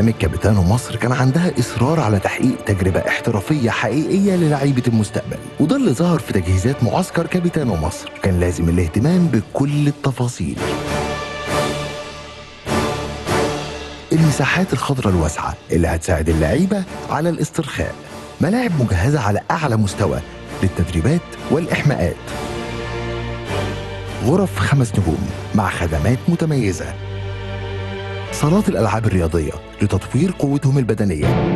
برنامج كابيتانو مصر كان عندها إصرار على تحقيق تجربة احترافية حقيقية للعيبة المستقبل وده اللي ظهر في تجهيزات معسكر كابيتانو مصر كان لازم الاهتمام بكل التفاصيل المساحات الخضراء الواسعة اللي هتساعد اللعيبة على الاسترخاء ملاعب مجهزة على أعلى مستوى للتدريبات والإحماءات غرف خمس نجوم مع خدمات متميزة صالات الألعاب الرياضية لتطوير قوتهم البدنية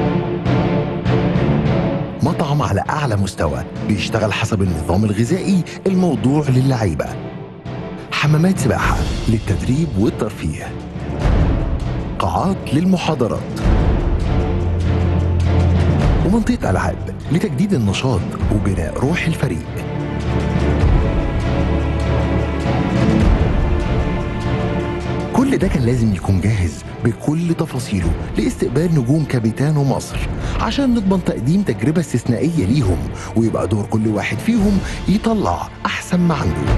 مطعم على أعلى مستوى بيشتغل حسب النظام الغذائي الموضوع للعيبة حمامات سباحة للتدريب والترفيه قاعات للمحاضرات ومنطقة ألعاب لتجديد النشاط وبناء روح الفريق كل ده كان لازم يكون جاهز بكل تفاصيله لاستقبال نجوم كابيتانو مصر عشان نضمن تقديم تجربة استثنائية ليهم ويبقى دور كل واحد فيهم يطلع أحسن ما عنده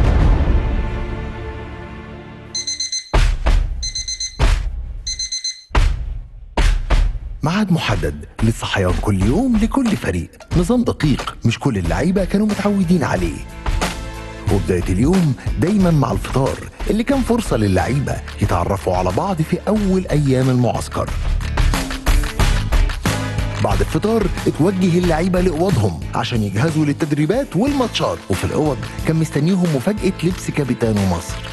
ميعاد محدد للصحيان كل يوم لكل فريق نظام دقيق مش كل اللعيبة كانوا متعودين عليه وبداية اليوم دايما مع الفطار اللي كان فرصة للعيبة يتعرفوا على بعض في أول أيام المعسكر بعد الفطار اتوجه اللعيبة لأوضهم عشان يجهزوا للتدريبات والماتشات وفي الأوض كان مستنيهم مفاجأة لبس كابيتانو مصر